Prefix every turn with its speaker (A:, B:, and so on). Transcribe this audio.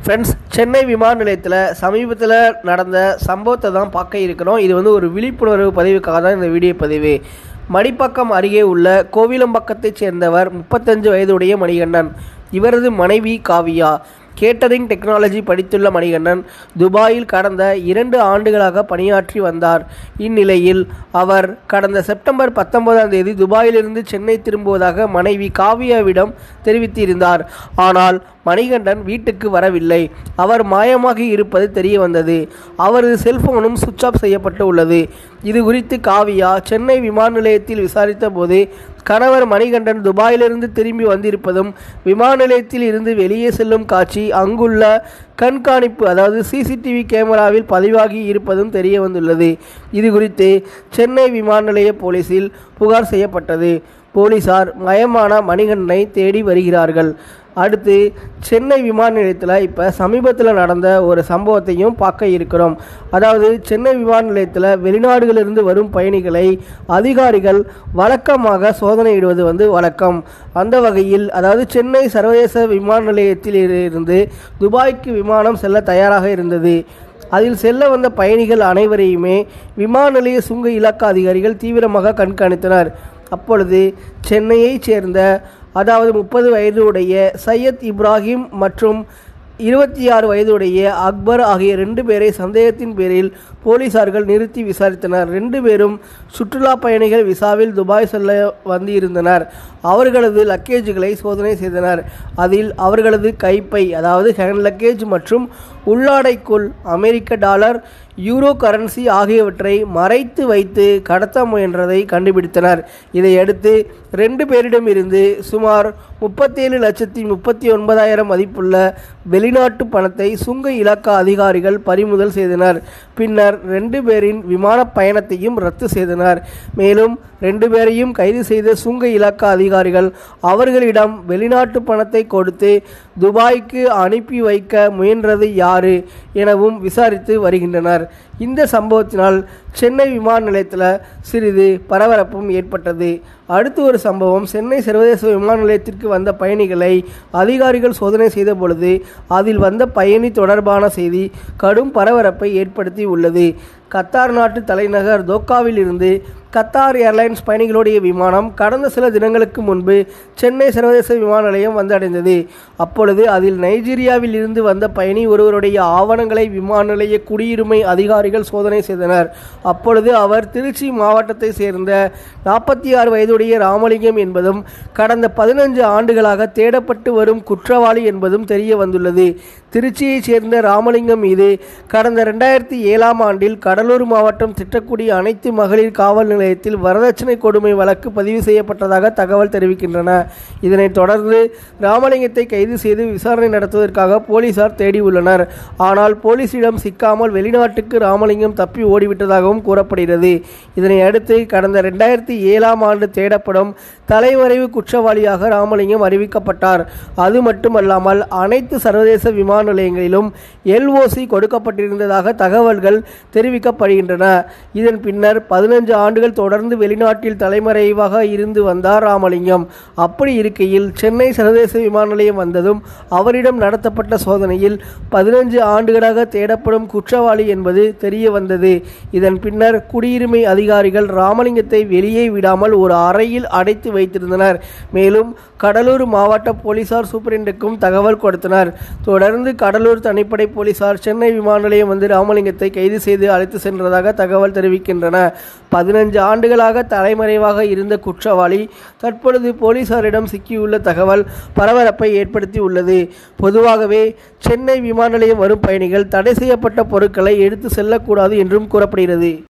A: friends Chennai விமான நிலையத்தில் சமீபத்தில் நடந்த சம்பவத்தை தான் பார்க்க இருக்கிறோம் இது வந்து ஒரு விழிப்புணர்வு பதிவுக்காக தான் இந்த வீடியோ பதிவு மடிப்பாக்கம் அருகே உள்ள கோவிலம்பக்கத்தைச் சேர்ந்தவர் முப்பத்தஞ்சு வயதுடைய மணிகண்டன் இவரது மனைவி காவியா கேட்டரிங் டெக்னாலஜி படித்துள்ள மணிகண்டன் துபாயில் கடந்த இரண்டு ஆண்டுகளாக பணியாற்றி வந்தார் இந்நிலையில் அவர் கடந்த செப்டம்பர் பத்தொன்பதாம் தேதி துபாயிலிருந்து சென்னை திரும்புவதாக மனைவி காவியாவிடம் தெரிவித்திருந்தார் ஆனால் மணிகண்டன் வீட்டுக்கு வரவில்லை அவர் மாயமாகி இருப்பது தெரிய வந்தது அவரது செல்போனும் சுவிட்ச் ஆஃப் செய்யப்பட்டு உள்ளது இது குறித்து காவியா சென்னை விமான நிலையத்தில் விசாரித்த போது கணவர் மணிகண்டன் துபாயிலிருந்து திரும்பி வந்திருப்பதும் விமான நிலையத்தில் இருந்து வெளியே செல்லும் காட்சி அங்குள்ள கண்காணிப்பு அதாவது சிசிடிவி கேமராவில் பதிவாகி இருப்பதும் தெரிய வந்துள்ளது இது குறித்து சென்னை விமான நிலைய போலீசில் புகார் செய்யப்பட்டது போலீசார் மயமான மணிகண்டனை தேடி வருகிறார்கள் அடுத்து சென்னை விமான நிலையத்தில் இப்போ சமீபத்தில் நடந்த ஒரு சம்பவத்தையும் பார்க்க இருக்கிறோம் அதாவது சென்னை விமான நிலையத்தில் வெளிநாடுகளிலிருந்து வரும் பயணிகளை அதிகாரிகள் வழக்கமாக சோதனையிடுவது வந்து வழக்கம் அந்த வகையில் அதாவது சென்னை சர்வதேச விமான நிலையத்தில் இருந்து துபாய்க்கு விமானம் செல்ல தயாராக இருந்தது அதில் செல்ல வந்த பயணிகள் அனைவரையுமே விமான நிலைய சுங்க இலாக்கா அதிகாரிகள் தீவிரமாக கண்காணித்தனர் அப்பொழுது சென்னையைச் சேர்ந்த அதாவது முப்பது வயதுடைய சையத் இப்ராஹிம் மற்றும் இருபத்தி ஆறு வயதுடைய அக்பர் ஆகிய ரெண்டு பேரை சந்தேகத்தின் பேரில் போலீசார்கள் நிறுத்தி விசாரித்தனர் ரெண்டு பேரும் சுற்றுலா பயணிகள் விசாவில் துபாய் செல்ல வந்திருந்தனர் அவர்களது லக்கேஜுகளை சோதனை செய்தனர் அதில் அவர்களது கைப்பை அதாவது ஹேண்ட் லக்கேஜ் மற்றும் உள்ளாடைக்குள் அமெரிக்க டாலர் யூரோ கரன்சி ஆகியவற்றை மறைத்து வைத்து கடத்த முயன்றதை கண்டுபிடித்தனர் இதையடுத்து ரெண்டு பேரிடமிருந்து சுமார் முப்பத்தேழு லட்சத்தி முப்பத்தி ஒன்பதாயிரம் மதிப்புள்ள வெளிநாட்டு பணத்தை சுங்க இலாக்கா அதிகாரிகள் பறிமுதல் செய்தனர் பின்னர் ரெண்டு பேரின் விமான பயணத்தையும் ரத்து செய்தனர் மேலும் ரெண்டு பேரையும் கைது செய்த சுங்க இலாக்கா அதிகாரிகள் அவர்களிடம் வெளிநாட்டு பணத்தை கொடுத்து துபாய்க்கு அனுப்பி வைக்க முயன்றது யாரு எனவும் விசாரித்து வருகின்றனர் இந்த சம்பவத்தினால் சென்னை விமான நிலையத்தில் சிறிது பரபரப்பும் ஏற்பட்டது அடுத்து ஒரு சம்பவம் சென்னை சர்வதேச விமான நிலையத்திற்கு வந்த பயணிகளை அதிகாரிகள் சோதனை செய்த பொழுது அதில் வந்த பயணி தொடர்பான செய்தி கடும் பரபரப்பை ஏற்படுத்தி உள்ளது கத்தார் நாட்டு தலைநகர் தோக்காவில் இருந்து கத்தார் ஏர்லைன்ஸ் பயணிகளுடைய விமானம் கடந்த சில தினங்களுக்கு முன்பு சென்னை சர்வதேச விமான நிலையம் வந்தடைந்தது அப்பொழுது அதில் நைஜீரியாவில் இருந்து வந்த பயணி ஒருவருடைய ஆவணங்களை விமான நிலைய குடியுரிமை அதிகாரிகள் சோதனை செய்தனர் அப்பொழுது அவர் திருச்சி மாவட்டத்தை சேர்ந்த நாற்பத்தி ஆறு வயதுடைய ராமலிங்கம் என்பதும் கடந்த பதினஞ்சு ஆண்டுகளாக தேடப்பட்டு வரும் குற்றவாளி என்பதும் தெரிய வந்துள்ளது திருச்சியைச் சேர்ந்த ராமலிங்கம் மீது கடந்த ரெண்டாயிரத்தி ஏழாம் ஆண்டில் கடலூர் மாவட்டம் திட்டக்குடி அனைத்து மகளிர் காவல் நிலையத்தில் வரதட்சணை கொடுமை வழக்கு பதிவு செய்யப்பட்டதாக தகவல் தெரிவிக்கின்றன இதனைத் தொடர்ந்து ராமலிங்கத்தை கைது செய்து விசாரணை நடத்துவதற்காக போலீசார் தேடியுள்ளனர் ஆனால் போலீசிடம் சிக்காமல் வெளிநாட்டுக்கு ராமலிங்கம் தப்பி ஓடிவிட்டதாகவும் கூறப்படுகிறது இதனை அடுத்து கடந்த ரெண்டாயிரத்தி ஏழாம் ஆண்டு தேடப்படும் தலைமறைவு குற்றவாளியாக ராமலிங்கம் அறிவிக்கப்பட்டார் அது மட்டுமல்லாமல் அனைத்து சர்வதேச விமான நிலையங்களிலும் எல்ஓசி கொடுக்கப்பட்டிருந்ததாக தகவல்கள் தெரிவிக்கப்படுகின்றன இதன் பின்னர் பதினஞ்சு ஆண்டுகள் தொடர்ந்து வெளிநாட்டில் தலைமறைவாக இருந்து வந்தார் ராமலிங்கம் அப்படி இருக்கையில் சென்னை சர்வதேச விமான நிலையம் வந்ததும் அவரிடம் நடத்தப்பட்ட சோதனையில் பதினஞ்சு ஆண்டுகளாக தேடப்படும் குற்றவாளி என்பது தெரிய வந்தது இதன் பின்னர் குடியுரிமை அதிகாரிகள் ராமலிங்கத்தை வெளியே விடாமல் ஒரு அறையில் அடைத்து வைத்திருந்தனர் மேலும் கடலூர் மாவட்ட போலீசார் சூப்பரிண்டுக்கும் தகவல் கொடுத்தனர் தொடர்ந்து கடலூர் தனிப்படை போலீசார் சென்னை விமான நிலையம் வந்து ராமலிங்கத்தை கைது செய்து அழைத்து சென்றதாக தகவல் தெரிவிக்கின்றன பதினஞ்சு ஆண்டுகளாக தலைமறைவாக இருந்த குற்றவாளி தற்பொழுது போலீசாரிடம் சிக்கியுள்ள தகவல் பரபரப்பை ஏற்படுத்தி உள்ளது பொதுவாகவே சென்னை விமான நிலையம் வரும் பயணிகள் தடை செய்யப்பட்ட பொருட்களை எடுத்து செல்லக்கூடாது என்றும் கூறப்படுகிறது